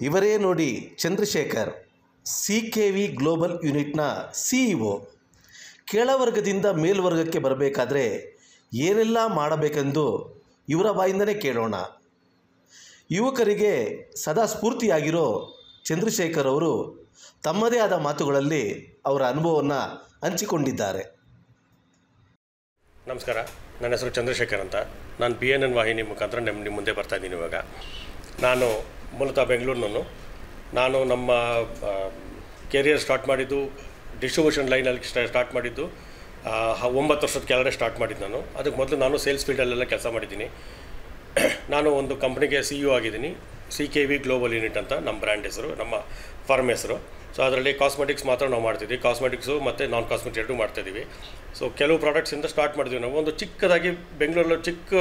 ಇವರೇ ನೋಡಿ Chandrashekar C K V global ಯೂನಿಟ್ನ ಸಿ ಇ ಒ ಕೆಳವರ್ಗದಿಂದ ಮೇಲ್ವರ್ಗಕ್ಕೆ ಬರಬೇಕಾದ್ರೆ ಏನೆಲ್ಲ ಮಾಡಬೇಕೆಂದು ಇವರ ಬಾಯಿಂದಲೇ ಕೇಳೋಣ ಯುವಕರಿಗೆ ಸದಾ ಸ್ಫೂರ್ತಿಯಾಗಿರೋ ಚಂದ್ರಶೇಖರ್ ಅವರು ತಮ್ಮದೇ ಆದ ಮಾತುಗಳಲ್ಲಿ ಅವರ ಅನುಭವವನ್ನು ಹಂಚಿಕೊಂಡಿದ್ದಾರೆ ನಮಸ್ಕಾರ ನನ್ನ ಹೆಸರು ಚಂದ್ರಶೇಖರ್ ಅಂತ ನಾನು ಬಿ ಎನ್ ಎನ್ ವಾಹಿನಿ ಮುಖಾಂತರ ನಿಮ್ಮ ನಿಮ್ಮ ಮುಂದೆ ಬರ್ತಾ ಇದ್ದೀನಿ ಇವಾಗ ನಾನು ಮೂಲತಃ ಬೆಂಗಳೂರಿನವನು ನಾನು ನಮ್ಮ ಕೆರಿಯರ್ ಸ್ಟಾರ್ಟ್ ಮಾಡಿದ್ದು ಡಿಸ್ಟ್ರಿಬ್ಯೂಷನ್ ಲೈನಲ್ಲಿ ಸ್ಟಾರ್ಟ್ ಮಾಡಿದ್ದು ಆ, ಹ- ಒಂಬತ್ತು ವರ್ಷದ ಕೆಳಗಡೆ ಸ್ಟಾರ್ಟ್ ಮಾಡಿದ್ದು ನಾನು ಅದಕ್ಕೆ ಮೊದಲು ನಾನು ಸೇಲ್ಸ್ ಫೀಲ್ಡಲ್ಲೆಲ್ಲ ಕೆಲಸ ಮಾಡಿದ್ದೀನಿ ನಾನು ಒಂದು ಕಂಪ್ನಿಗೆ ಸಿ ಯು ಆಗಿದ್ದೀನಿ C K V global unit ಅಂತ ನಮ್ಮ ಬ್ರ್ಯಾಂಡ್ ಹೆಸರು ನಮ್ಮ ಫರ್ಮ್ ಹೆಸರು ಸೊ ಅದರಲ್ಲಿ ಕಾಸ್ಮೆಟಿಕ್ಸ್ ಮಾತ್ರ ನಾವು ಮಾಡ್ತಿದ್ವಿ ಕಾಸ್ಮೆಟಿಕ್ಸು ಮತ್ತು ನಾನ್ ಕಾಸ್ಮೆಟಿಕ್ಸ್ ಎರಡೂ ಮಾಡ್ತಾಯಿದ್ದೀವಿ ಸೊ ಕೆಲವು ಪ್ರಾಡಕ್ಟ್ಸಿಂದ ಸ್ಟಾರ್ಟ್ ಮಾಡಿದ್ವಿ ನಾವು ಒಂದು ಚಿಕ್ಕದಾಗಿ ಬೆಂಗಳೂರಲ್ಲಿ ಚಿಕ್ಕ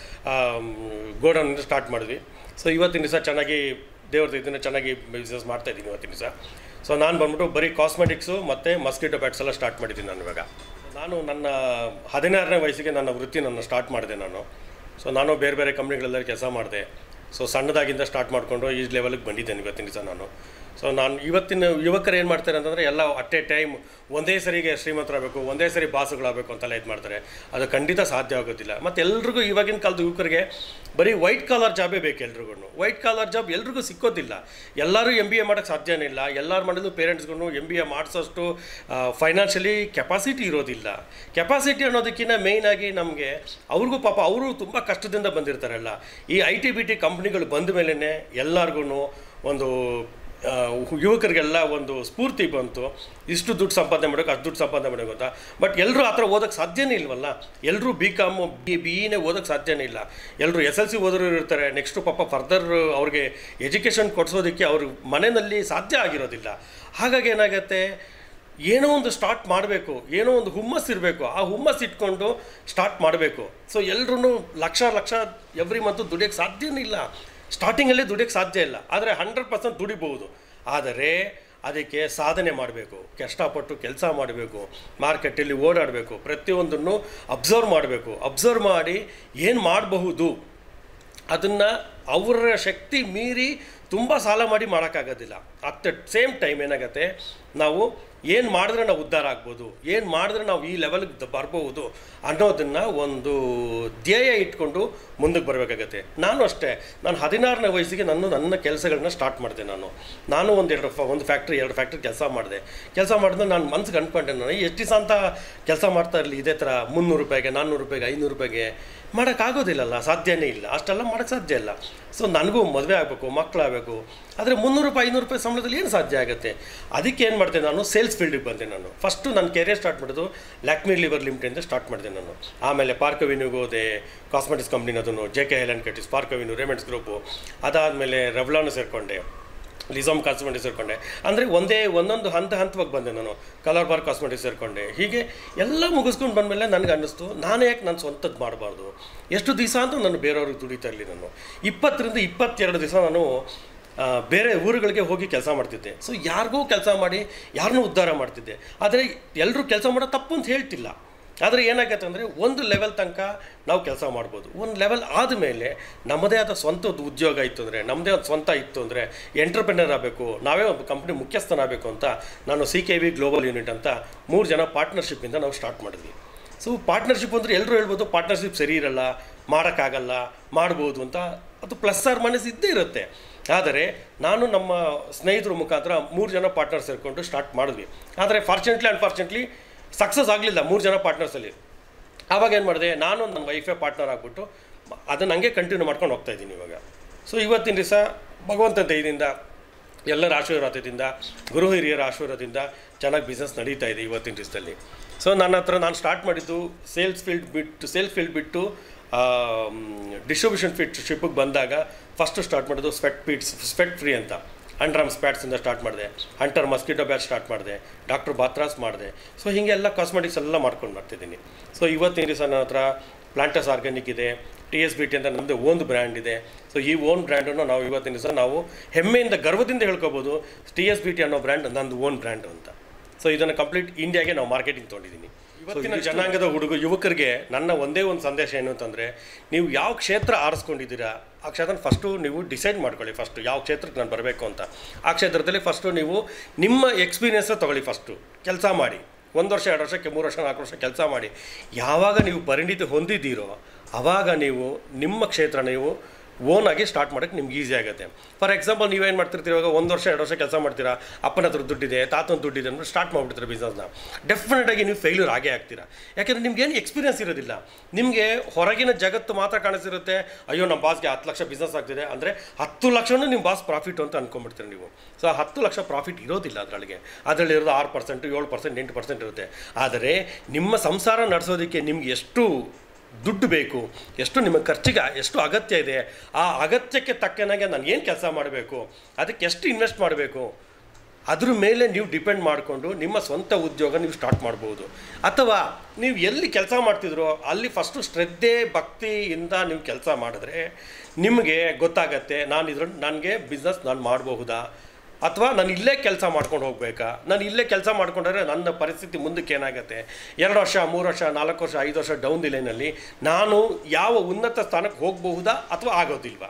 ಗೋಡೌನಿಂದ ಸ್ಟಾರ್ಟ್ ಮಾಡಿದ್ವಿ ಸೊ ಇವತ್ತಿನ ದಿವಸ ಚೆನ್ನಾಗಿ ದೇವ್ರದ್ದು ಇದನ್ನು ಚೆನ್ನಾಗಿ ಬಿಸ್ನೆಸ್ ಮಾಡ್ತಾಯಿದ್ದೀನಿ ಇವತ್ತಿನ ದಿವಸ ಸೊ ನಾನು ಬಂದ್ಬಿಟ್ಟು ಬರೀ ಕಾಸ್ಮೆಟಿಕ್ಸು ಮತ್ತು ಮಸ್ಕಿಟೋ ಬ್ಯಾಟ್ಸ್ ಎಲ್ಲ ಸ್ಟಾರ್ಟ್ ಮಾಡಿದ್ದೀನಿ ನಾನು ಇವಾಗ ನಾನು ನನ್ನ ಹದಿನಾರನೇ ವಯಸ್ಸಿಗೆ ನನ್ನ ವೃತ್ತಿ ನನ್ನ ಸ್ಟಾರ್ಟ್ ಮಾಡಿದೆ ನಾನು ಸೊ ನಾನು ಬೇರೆ ಬೇರೆ ಕಂಪ್ನಿಗಳೆಲ್ಲ ಕೆಲಸ ಮಾಡಿದೆ ಸೊ ಸಣ್ಣದಾಗಿಂದ ಸ್ಟಾರ್ಟ್ ಮಾಡಿಕೊಂಡು ಈ ಲೆವೆಲ್ಗೆ ಬಂದಿದ್ದೇನೆ ಇವತ್ತಿನ ದಿವಸ ನಾನು ಸೊ ನಾನು ಇವತ್ತಿನ ಯುವಕರು ಏನು ಮಾಡ್ತಾರೆ ಅಂತಂದರೆ ಎಲ್ಲ ಅಟ್ ಎ ಟೈಮ್ ಒಂದೇ ಸರಿಗೆ ಶ್ರೀಮಂತರಾಗಬೇಕು ಒಂದೇ ಸರಿ ಬಾಸುಗಳಾಗಬೇಕು ಅಂತೆಲ್ಲ ಇದು ಮಾಡ್ತಾರೆ ಅದು ಖಂಡಿತ ಸಾಧ್ಯ ಆಗೋದಿಲ್ಲ ಮತ್ತು ಎಲ್ರಿಗೂ ಇವಾಗಿನ ಕಾಲದ ಯುವಕರಿಗೆ ಬರೀ ವೈಟ್ ಕಾಲರ್ ಜಾಬೇ ಬೇಕು ಎಲ್ರಿಗೂ ವೈಟ್ ಕಾಲರ್ ಜಾಬ್ ಎಲ್ರಿಗೂ ಸಿಕ್ಕೋದಿಲ್ಲ ಎಲ್ಲರೂ ಎಮ್ ಬಿ ಎ ಮಾಡೋಕ್ಕೆ ಸಾಧ್ಯನೇ ಇಲ್ಲ ಎಲ್ಲರೂ ಮಾಡಿದ್ರು ಪೇರೆಂಟ್ಸ್ಗೂ ಎಮ್ ಬಿ ಎ ಮಾಡಿಸೋಷ್ಟು ಫೈನಾನ್ಷಿಯಲಿ ಕೆಪಾಸಿಟಿ ಇರೋದಿಲ್ಲ ಕೆಪಾಸಿಟಿ ಅನ್ನೋದಕ್ಕಿಂತ ಮೇಯ್ನಾಗಿ ನಮಗೆ ಅವ್ರಿಗೂ ಪಾಪ ಅವರು ತುಂಬ ಕಷ್ಟದಿಂದ ಬಂದಿರ್ತಾರಲ್ಲ ಈ ಐ ಟಿ ಬಿ ಟಿ ಕಂಪ್ನಿಗಳು ಬಂದ ಮೇಲೇ ಎಲ್ಲರಿಗೂ ಒಂದು ಆ, ಯುವಕರಿಗೆಲ್ಲ ಒಂದು ಸ್ಫೂರ್ತಿ ಬಂತು ಇಷ್ಟು ದುಡ್ಡು ಸಂಪಾದನೆ ಮಾಡೋಕೆ ಅಷ್ಟು ದುಡ್ಡು ಸಂಪಾದನೆ ಮಾಡೋಕೆ ಅಂತ ಬಟ್ ಎಲ್ಲರೂ ಆ ಥರ ಓದೋಕ್ಕೆ ಸಾಧ್ಯನೇ ಇಲ್ವಲ್ಲ ಎಲ್ಲರೂ ಬಿ ಕಾಮು ಬಿ ಬಿ ಇನೇ ಓದೋಕ್ಕೆ ಸಾಧ್ಯನೇ ಇಲ್ಲ ಎಲ್ಲರೂ ಎಸ್ ಎಲ್ ಸಿ ಓದೋರು ಇರ್ತಾರೆ ನೆಕ್ಸ್ಟು ಪಾಪ ಫರ್ದರ್ ಅವ್ರಿಗೆ ಎಜುಕೇಷನ್ ಕೊಡಿಸೋದಕ್ಕೆ ಅವ್ರ ಮನೆಯಲ್ಲಿ ಸಾಧ್ಯ ಆಗಿರೋದಿಲ್ಲ ಹಾಗಾಗಿ ಏನಾಗುತ್ತೆ ಏನೋ ಒಂದು ಸ್ಟಾರ್ಟ್ ಮಾಡಬೇಕು ಏನೋ ಒಂದು ಹುಮ್ಮಸ್ ಇರಬೇಕು ಆ ಹುಮ್ಮಸ್ ಇಟ್ಕೊಂಡು ಸ್ಟಾರ್ಟ್ ಮಾಡಬೇಕು ಸೊ ಎಲ್ಲರೂ ಲಕ್ಷ ಲಕ್ಷ ಎವ್ರಿ ಮಂತು ದುಡಿಯೋಕ್ಕೆ ಸಾಧ್ಯನೇ ಇಲ್ಲ ಸ್ಟಾರ್ಟಿಂಗಲ್ಲೇ ದುಡಿಯೋಕ್ಕೆ ಸಾಧ್ಯ ಇಲ್ಲ ಆದರೆ ಹಂಡ್ರೆಡ್ ಪರ್ಸೆಂಟ್ ದುಡಿಬಹುದು ಆದರೆ ಅದಕ್ಕೆ ಸಾಧನೆ ಮಾಡಬೇಕು ಕಷ್ಟಪಟ್ಟು ಕೆಲಸ ಮಾಡಬೇಕು ಮಾರ್ಕೆಟಲ್ಲಿ ಓಡಾಡಬೇಕು ಪ್ರತಿಯೊಂದನ್ನು ಅಬ್ಸರ್ವ್ ಮಾಡಬೇಕು ಅಬ್ಸರ್ವ್ ಮಾಡಿ ಏನು ಮಾಡಬಹುದು ಅದನ್ನು ಅವರ ಶಕ್ತಿ ಮೀರಿ ತುಂಬ ಸಾಲ ಮಾಡಿ ಮಾಡೋಕ್ಕಾಗೋದಿಲ್ಲ ಅಟ್ ದ ಸೇಮ್ ಟೈಮ್ ಏನಾಗುತ್ತೆ ನಾವು ಏನು ಮಾಡಿದ್ರೆ ನಾವು ಉದ್ಧಾರ ಆಗ್ಬೋದು ಏನು ಮಾಡಿದ್ರೆ ನಾವು ಈ ಲೆವೆಲ್ಗೆ ಬರ್ಬೋದು ಅನ್ನೋದನ್ನು ಒಂದು ಧ್ಯೇಯ ಇಟ್ಕೊಂಡು ಮುಂದಕ್ಕೆ ಬರಬೇಕಾಗತ್ತೆ ನಾನು ಅಷ್ಟೇ ನಾನು ಹದಿನಾರನೇ ವಯಸ್ಸಿಗೆ ನಾನು ನನ್ನ ಕೆಲಸಗಳನ್ನ ಸ್ಟಾರ್ಟ್ ಮಾಡಿದೆ ನಾನು ನಾನು ಒಂದೆರಡು ಫ ಒಂದು ಫ್ಯಾಕ್ಟ್ರಿ ಎರಡು ಫ್ಯಾಕ್ಟ್ರಿ ಕೆಲಸ ಮಾಡಿದೆ ಕೆಲಸ ಮಾಡಿದ್ಮೇಲೆ ನಾನು ಮನ್ಸಿಗೆ ಅಂದ್ಕೊಂಡೆ ನಾನು ಎಷ್ಟು ದಿವಸ ಅಂತ ಕೆಲಸ ಮಾಡ್ತಾ ಇರಲಿ ಇದೇ ಥರ ಮುನ್ನೂರು ರೂಪಾಯಿಗೆ ನಾನ್ನೂರು ರೂಪಾಯಿಗೆ ಐನೂರು ರೂಪಾಯಿಗೆ ಮಾಡೋಕ್ಕಾಗೋದಿಲ್ಲಲ್ಲ ಸಾಧ್ಯನೇ ಇಲ್ಲ ಅಷ್ಟೆಲ್ಲ ಮಾಡೋಕ್ಕೆ ಸಾಧ್ಯ ಇಲ್ಲ ಸೊ ನನಗೂ ಮದುವೆ ಆಗಬೇಕು ಮಕ್ಕಳಾಗಬೇಕು ಆದರೆ ಮುನ್ನೂರು ರೂಪಾಯಿ ಐನೂರು ರೂಪಾಯಿ ಸಂಬಳದಲ್ಲಿ ಏನು ಸಾಧ್ಯ ಆಗುತ್ತೆ ಅದಕ್ಕೆ ಏನು ಮಾಡಿದೆ ನಾನು ಸೇಲ್ಸ್ ಫೀಲ್ಡಿಗೆ ಬಂದೆ ನಾನು ಫಸ್ಟು ನನ್ನ ಕೆರಿಯರ್ ಸ್ಟಾರ್ಟ್ ಮಾಡೋದು ಲ್ಯಾಕ್ಮಿ ಲಿವರ್ ಲಿಮಿಟೆಡ್ ಸ್ಟಾರ್ಟ್ ಮಾಡಿದೆ ನಾನು ಆಮೇಲೆ ಪಾರ್ಕವಿನ್ಯೂಗೆ ಹೋದೆ ಕಾಸ್ಮೆಟಿಕ್ಸ್ ಕಂಪ್ನಿನದನ್ನು J K Helene Curtis Park Avenue Raymonds group ಅದಾದಮೇಲೆ ರೆವ್ಲಾನು ಸೇರಿಕೊಂಡೆ ಲಿಸಾಮ್ ಕಾಸ್ಮೆಟಿಕ್ಸ್ ಸೇರಿಕೊಂಡೆ ಅಂದರೆ ಒಂದೇ ಒಂದೊಂದು ಹಂತ ಹಂತವಾಗಿ ಬಂದೆ ನಾನು ಕಲರ್ ಬಾರ್ ಕಾಸ್ಮೆಟಿಕ್ಸ್ ಸೇರಿಕೊಂಡೆ ಹೀಗೆ ಎಲ್ಲ ಮುಗಿಸ್ಕೊಂಡು ಬಂದಮೇಲೆ ನನಗೆ ಅನ್ನಿಸ್ತು ನಾನು ಯಾಕೆ ನಾನು ಸ್ವಂತದ್ದು ಮಾಡಬಾರ್ದು ಎಷ್ಟು ದಿವಸ ಅಂತ ನಾನು ಬೇರೆಯವ್ರಿಗೆ ದುಡಿತಾ ಇರಲಿ ನಾನು ಇಪ್ಪತ್ತರಿಂದ ಇಪ್ಪತ್ತೆರಡು ದಿವಸ ನಾನು ಆ, ಬೇರೆ ಊರುಗಳಿಗೆ ಹೋಗಿ ಕೆಲಸ ಮಾಡ್ತಿದ್ದೆ ಸೊ ಯಾರಿಗೂ ಕೆಲಸ ಮಾಡಿ ಯಾರನ್ನೂ ಉದ್ಧಾರ ಮಾಡ್ತಿದ್ದೆ ಆದರೆ ಎಲ್ಲರೂ ಕೆಲಸ ಮಾಡೋ ತಪ್ಪು ಅಂತ ಹೇಳ್ತಿಲ್ಲ ಆದರೆ ಏನಾಗತ್ತೆ ಅಂದರೆ ಒಂದು ಲೆವೆಲ್ ತನಕ ನಾವು ಕೆಲಸ ಮಾಡ್ಬೋದು ಒಂದು ಲೆವೆಲ್ ಆದಮೇಲೆ ನಮ್ಮದೇ ಆದ ಸ್ವಂತ ಉದ್ಯೋಗ ಇತ್ತು ಅಂದರೆ ನಮ್ಮದೇ ಒಂದು ಸ್ವಂತ ಇತ್ತು ಅಂದರೆ ಎಂಟರ್ಪ್ರಿನರ್ ಆಗಬೇಕು ನಾವೇ ಒಂದು ಕಂಪ್ನಿ ಮುಖ್ಯಸ್ಥನಾಗಬೇಕು ಅಂತ ನಾನು C K V global unit ಅಂತ ಮೂರು ಜನ ಪಾರ್ಟ್ನರ್ಶಿಪ್ಪಿಂದ ನಾವು ಸ್ಟಾರ್ಟ್ ಮಾಡಿದ್ವಿ ಸೊ ಪಾರ್ಟ್ನರ್ಶಿಪ್ ಅಂದರೆ ಎಲ್ಲರೂ ಹೇಳ್ಬೋದು ಪಾರ್ಟ್ನರ್ಶಿಪ್ ಸರಿ ಇರಲ್ಲ ಮಾಡೋಕ್ಕಾಗಲ್ಲ ಮಾಡ್ಬೋದು ಅಂತ ಅದು ಪ್ಲಸ್ ಆರ್ ಮೈನಸ್ ಇದ್ದೇ ಇರುತ್ತೆ ಆದರೆ ನಾನು ನಮ್ಮ ಸ್ನೇಹಿತರ ಮುಖಾಂತರ ಮೂರು ಜನ ಪಾರ್ಟ್ನರ್ ಸೇರಿಕೊಂಡು ಸ್ಟಾರ್ಟ್ ಮಾಡಿದ್ವಿ ಆದರೆ ಫಾರ್ಚುನೇಟ್ಲಿ ಅನ್ಫಾರ್ಚುನೇಟ್ಲಿ ಸಕ್ಸಸ್ ಆಗಲಿಲ್ಲ ಮೂರು ಜನ ಪಾರ್ಟ್ನರ್ಸಲ್ಲಿ ಆವಾಗ ಏನು ಮಾಡಿದೆ ನಾನು ನನ್ನ ವೈಫೇ ಪಾರ್ಟ್ನರ್ ಆಗಿಬಿಟ್ಟು ಅದನ್ನು ಹಂಗೆ ಕಂಟಿನ್ಯೂ ಮಾಡ್ಕೊಂಡು ಹೋಗ್ತಾ ಇದ್ದೀನಿ ಇವಾಗ ಸೊ ಇವತ್ತಿನ ದಿವಸ ಭಗವಂತ ದಯದಿಂದ ಎಲ್ಲರ ಆಶೀರ್ವಾದದಿಂದ ಗುರು ಹಿರಿಯರ ಆಶೀರ್ವಾದದಿಂದ ಚೆನ್ನಾಗಿ ಬಿಸ್ನೆಸ್ ನಡೀತಾ ಇದೆ ಇವತ್ತಿನ ದಿವಸದಲ್ಲಿ ಸೊ ನನ್ನ ಹತ್ರ ನಾನು ಸ್ಟಾರ್ಟ್ ಮಾಡಿದ್ದು ಸೇಲ್ಸ್ ಫೀಲ್ಡ್ ಬಿಟ್ಟು ಸೇಲ್ಸ್ ಫೀಲ್ಡ್ ಬಿಟ್ಟು ಡಿಸ್ಟ್ರಿಬ್ಯೂಷನ್ ಫಿಟ್ ಶಿಪ್ಪಿಗೆ ಬಂದಾಗ ಫಸ್ಟು ಸ್ಟಾರ್ಟ್ ಮಾಡೋದು ಸ್ವೆಟ್ ಪೀಟ್ಸ್ ಸ್ವೆಟ್ ಫ್ರೀ ಅಂತ ಅಂಡ್ರಮ್ ಸ್ಪ್ಯಾಟ್ಸಿಂದ ಸ್ಟಾರ್ಟ್ ಮಾಡಿದೆ ಹಂಟರ್ ಮಸ್ಕಿಟೋ ಬ್ಯಾಟ್ ಸ್ಟಾರ್ಟ್ ಮಾಡಿದೆ ಡಾಕ್ಟರ್ ಬಾತ್ರಾಸ್ ಮಾಡಿದೆ ಸೊ ಹೀಗೆಲ್ಲ ಕಾಸ್ಮೆಟಿಕ್ಸ್ ಎಲ್ಲ ಮಾಡ್ಕೊಂಡು ಬರ್ತಿದ್ದೀನಿ ಸೊ ಇವತ್ತಿನ ದಿವಸ ನನ್ನ ಹತ್ರ ಪ್ಲಾಂಟಸ್ ಆರ್ಗ್ಯಾನಿಕ್ ಇದೆ ಟಿ ಎಸ್ ಬಿ ಟಿ ಅಂತ ನಮ್ಮದು ಓನ್ ಬ್ರ್ಯಾಂಡ್ ಇದೆ ಸೊ ಈ ಓನ್ ಬ್ರ್ಯಾಂಡನ್ನು ನಾವು ಇವತ್ತಿನ ದಿವಸ ನಾವು ಹೆಮ್ಮೆಯಿಂದ ಗರ್ವದಿಂದ ಹೇಳ್ಕೊಬೋದು ಟಿ ಎಸ್ ಬಿ ಟಿ ಅನ್ನೋ ಬ್ರ್ಯಾಂಡ್ ನಂದು ಓನ್ ಬ್ರ್ಯಾಂಡ್ ಅಂತ ಸೊ ಇದನ್ನು ಕಂಪ್ಲೀಟ್ ಇಂಡಿಯಾಗೆ ನಾವು ಮಾರ್ಕೆಟಿಂಗ್ ತೊಗೊಂಡಿದ್ದೀನಿ ಇವತ್ತಿನ ಜನಾಂಗದ ಹುಡುಗ ಯುವಕರಿಗೆ ನನ್ನ ಒಂದೇ ಒಂದು ಸಂದೇಶ ಏನು ಅಂತಂದರೆ ನೀವು ಯಾವ ಕ್ಷೇತ್ರ ಆರಿಸ್ಕೊಂಡಿದ್ದೀರಾ ಆ ಕ್ಷೇತ್ರ ಫಸ್ಟು ನೀವು ಡಿಸೈಡ್ ಮಾಡ್ಕೊಳ್ಳಿ ಫಸ್ಟು ಯಾವ ಕ್ಷೇತ್ರಕ್ಕೆ ನಾನು ಬರಬೇಕು ಅಂತ ಆ ಕ್ಷೇತ್ರದಲ್ಲಿ ಫಸ್ಟು ನೀವು ನಿಮ್ಮ ಎಕ್ಸ್ಪೀರಿಯನ್ಸ ತೊಗೊಳ್ಳಿ ಫಸ್ಟು ಕೆಲಸ ಮಾಡಿ ಒಂದು ವರ್ಷ ಎರಡು ವರ್ಷಕ್ಕೆ ಮೂರು ವರ್ಷ ನಾಲ್ಕು ವರ್ಷ ಕೆಲಸ ಮಾಡಿ ಯಾವಾಗ ನೀವು ಪರಿಣಿತಿ ಹೊಂದಿದ್ದೀರೋ ಆವಾಗ ನೀವು ನಿಮ್ಮ ಕ್ಷೇತ್ರ ನೀವು ಓನಾಗಿ ಸ್ಟಾರ್ಟ್ ಮಾಡೋಕ್ಕೆ ನಿಮ್ಗೆ ಈಸಿ ಆಗುತ್ತೆ ಫಾರ್ ಎಕ್ಸಾಂಪಲ್ ನೀವೇನು ಮಾಡ್ತಿರ್ತೀರ ಇವಾಗ ಒಂದು ವರ್ಷ ಎರಡು ವರ್ಷ ಕೆಲಸ ಮಾಡ್ತೀರಾ ಅಪ್ಪನ ಹತ್ರ ದುಡ್ಡಿದೆ ತಾತನ ದುಡ್ಡಿದೆ ಅಂದ್ರೆ ಸ್ಟಾರ್ಟ್ ಮಾಡಿಬಿಡ್ತೀರ ಬಿಸ್ನೆಸ್ನ ಡೆಫಿನೆಟಾಗಿ ನೀವು ಫೇಲ್ಯೂರ್ ಆಗೇ ಆಗ್ತೀರಾ ಯಾಕೆಂದರೆ ನಿಮ್ಗೆ ಏನು ಎಕ್ಸ್ಪೀರಿಯನ್ಸ್ ಇರೋದಿಲ್ಲ ನಿಮಗೆ ಹೊರಗಿನ ಜಗತ್ತು ಮಾತ್ರ ಕಾಣಿಸಿರುತ್ತೆ ಅಯ್ಯೋ ನಮ್ಮ ಬಾಸ್ಗೆ ಹತ್ತು ಲಕ್ಷ ಬಿಸ್ನೆಸ್ ಆಗ್ತಿದೆ ಅಂದರೆ ಹತ್ತು ಲಕ್ಷನೂ ನಿಮ್ಮ ಬಾಸ್ ಪ್ರಾಫಿಟ್ ಅಂತ ಅಂದ್ಕೊಂಡ್ಬಿಡ್ತೀರಿ ನೀವು ಸೊ ಹತ್ತು ಲಕ್ಷ ಪ್ರಾಫಿಟ್ ಇರೋದಿಲ್ಲ ಅದರೊಳಗೆ ಅದರಲ್ಲಿ ಇರೋದು ಆರು ಪರ್ಸೆಂಟು ಏಳು ಪರ್ಸೆಂಟ್ ಎಂಟು ಪರ್ಸೆಂಟ್ ಇರುತ್ತೆ ಆದರೆ ನಿಮ್ಮ ಸಂಸಾರ ನಡೆಸೋದಕ್ಕೆ ನಿಮ್ಗೆ ಎಷ್ಟು ದುಡ್ಡು ಬೇಕು ಎಷ್ಟು ನಿಮ್ಮ ಖರ್ಚಿಗೆ ಎಷ್ಟು ಅಗತ್ಯ ಇದೆ ಆ ಅಗತ್ಯಕ್ಕೆ ತಕ್ಕನಾಗೆ ನಾನು ಏನು ಕೆಲಸ ಮಾಡಬೇಕು ಅದಕ್ಕೆ ಎಷ್ಟು ಇನ್ವೆಸ್ಟ್ ಮಾಡಬೇಕು ಅದ್ರ ಮೇಲೆ ನೀವು ಡಿಪೆಂಡ್ ಮಾಡಿಕೊಂಡು ನಿಮ್ಮ ಸ್ವಂತ ಉದ್ಯೋಗ ನೀವು ಸ್ಟಾರ್ಟ್ ಮಾಡ್ಬೋದು ಅಥವಾ ನೀವು ಎಲ್ಲಿ ಕೆಲಸ ಮಾಡ್ತಿದ್ರೋ ಅಲ್ಲಿ ಫಸ್ಟು ಶ್ರದ್ಧೆ ಭಕ್ತಿಯಿಂದ ನೀವು ಕೆಲಸ ಮಾಡಿದ್ರೆ ನಿಮಗೆ ಗೊತ್ತಾಗತ್ತೆ ನಾನು ಇದ್ರ ನನಗೆ ಬಿಸ್ನೆಸ್ ನಾನು ಮಾಡಬಹುದಾ ಅಥವಾ ನಾನು ಇಲ್ಲೇ ಕೆಲಸ ಮಾಡ್ಕೊಂಡು ಹೋಗ್ಬೇಕಾ ನಾನು ಇಲ್ಲೇ ಕೆಲಸ ಮಾಡ್ಕೊಂಡ್ರೆ ನನ್ನ ಪರಿಸ್ಥಿತಿ ಮುಂದಕ್ಕೆ ಏನಾಗುತ್ತೆ ಎರಡು ವರ್ಷ ಮೂರು ವರ್ಷ ನಾಲ್ಕು ವರ್ಷ ಐದು ವರ್ಷ ಡೌನ್ ದಿ ಲೈನಲ್ಲಿ ನಾನು ಯಾವ ಉನ್ನತ ಸ್ಥಾನಕ್ಕೆ ಹೋಗಬಹುದಾ ಅಥವಾ ಆಗೋದಿಲ್ವಾ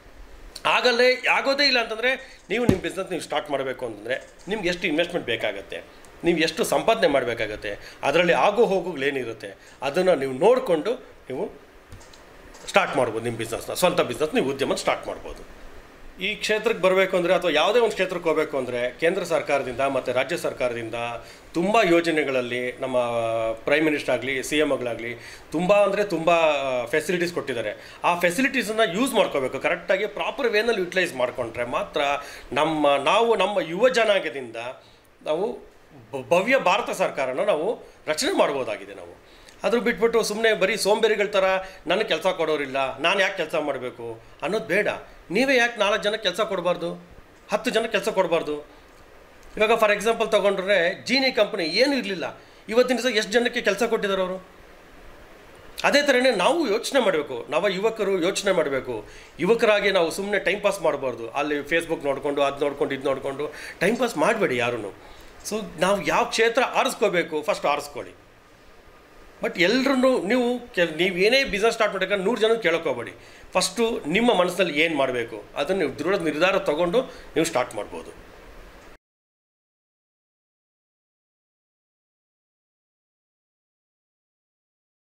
ಆಗಲ್ಲೇ ಆಗೋದೇ ಇಲ್ಲ ಅಂತಂದರೆ ನೀವು ನಿಮ್ಮ ಬಿಸ್ನೆಸ್ ನೀವು ಸ್ಟಾರ್ಟ್ ಮಾಡಬೇಕು ಅಂತಂದರೆ ನಿಮ್ಗೆ ಎಷ್ಟು ಇನ್ವೆಸ್ಟ್ಮೆಂಟ್ ಬೇಕಾಗತ್ತೆ ನೀವು ಎಷ್ಟು ಸಂಪಾದನೆ ಮಾಡಬೇಕಾಗತ್ತೆ ಅದರಲ್ಲಿ ಆಗೋ ಹೋಗುಗಳೇನಿರುತ್ತೆ ಅದನ್ನು ನೀವು ನೋಡಿಕೊಂಡು ನೀವು ಸ್ಟಾರ್ಟ್ ಮಾಡ್ಬೋದು ನಿಮ್ಮ ಬಿಸ್ನೆಸ್ನ ಸ್ವಂತ ಬಿಸ್ನೆಸ್ ನೀವು ಉದ್ಯಮ ಸ್ಟಾರ್ಟ್ ಮಾಡ್ಬೋದು ಈ ಕ್ಷೇತ್ರಕ್ಕೆ ಬರಬೇಕು ಅಂದರೆ ಅಥವಾ ಯಾವುದೇ ಒಂದು ಕ್ಷೇತ್ರಕ್ಕೆ ಹೋಗಬೇಕು ಅಂದರೆ ಕೇಂದ್ರ ಸರ್ಕಾರದಿಂದ ಮತ್ತು ರಾಜ್ಯ ಸರ್ಕಾರದಿಂದ ತುಂಬ ಯೋಜನೆಗಳಲ್ಲಿ ನಮ್ಮ ಪ್ರೈಮ್ ಮಿನಿಸ್ಟರ್ ಆಗಲಿ ಸಿ ಎಮ್ಗಳಾಗಲಿ ತುಂಬ ಅಂದರೆ ತುಂಬ ಫೆಸಿಲಿಟೀಸ್ ಕೊಟ್ಟಿದ್ದಾರೆ ಆ ಫೆಸಿಲಿಟೀಸನ್ನು ಯೂಸ್ ಮಾಡ್ಕೋಬೇಕು ಕರೆಕ್ಟಾಗಿ ಪ್ರಾಪರ್ ವೇನಲ್ಲಿ ಯುಟಿಲೈಸ್ ಮಾಡಿಕೊಂಡ್ರೆ ಮಾತ್ರ ನಮ್ಮ ನಾವು ನಮ್ಮ ಯುವ ಜನಾಂಗದಿಂದ ನಾವು ಬ- ಭವ್ಯ ಭಾರತ ಸರ್ಕಾರನ ನಾವು ರಚನೆ ಮಾಡ್ಬೋದಾಗಿದೆ ನಾವು ಅದ್ರ ಬಿಟ್ಬಿಟ್ಟು ಸುಮ್ಮನೆ ಬರೀ ಸೋಂಬೇರಿಗಳ ಥರ ನನಗೆ ಕೆಲಸ ಕೊಡೋರಿಲ್ಲ ನಾನು ಯಾಕೆ ಕೆಲಸ ಮಾಡಬೇಕು ಅನ್ನೋದು ಬೇಡ ನೀವೇ ಯಾಕೆ ನಾಲ್ಕು ಜನ ಕೆಲಸ ಕೊಡಬಾರ್ದು ಹತ್ತು ಜನ ಕೆಲಸ ಕೊಡಬಾರ್ದು ಇವಾಗ ಫಾರ್ ಎಕ್ಸಾಂಪಲ್ ತೊಗೊಂಡ್ರೆ ಜೀನಿ ಕಂಪ್ನಿ ಏನೂ ಇರಲಿಲ್ಲ ಇವತ್ತಿನ ದಿವಸ ಎಷ್ಟು ಜನಕ್ಕೆ ಕೆಲಸ ಕೊಟ್ಟಿದ್ದಾರೆ ಅವರು ಅದೇ ಥರನೇ ನಾವು ಯೋಚನೆ ಮಾಡಬೇಕು ನಾವು ಯುವಕರು ಯೋಚನೆ ಮಾಡಬೇಕು ಯುವಕರಾಗಿ ನಾವು ಸುಮ್ಮನೆ ಟೈಮ್ ಪಾಸ್ ಮಾಡಬಾರ್ದು ಅಲ್ಲಿ ಫೇಸ್ಬುಕ್ ನೋಡಿಕೊಂಡು ಅದು ನೋಡ್ಕೊಂಡು ಇದು ನೋಡಿಕೊಂಡು ಟೈಮ್ ಪಾಸ್ ಮಾಡಬೇಡಿ ಯಾರೂ ಸೊ ನಾವು ಯಾವ ಕ್ಷೇತ್ರ ಆರಿಸ್ಕೋಬೇಕು ಫಸ್ಟ್ ಆರಿಸ್ಕೊಳ್ಳಿ ಬಟ್ ಎಲ್ಲರೂ ನೀವು ಕೆಲ್ ನೀವು ಏನೇ ಬಿಸ್ನೆಸ್ ಸ್ಟಾರ್ಟ್ ಮಾಡಬೇಕಾದ್ರೆ ನೂರು ಜನ ಕೇಳೋಕೋಬೇಡಿ ಫಸ್ಟು ನಿಮ್ಮ ಮನಸ್ಸಲ್ಲಿ ಏನು ಮಾಡಬೇಕು ಅದನ್ನು ನೀವು ದೃಢ ನಿರ್ಧಾರ ತೊಗೊಂಡು ನೀವು ಸ್ಟಾರ್ಟ್ ಮಾಡ್ಬೋದು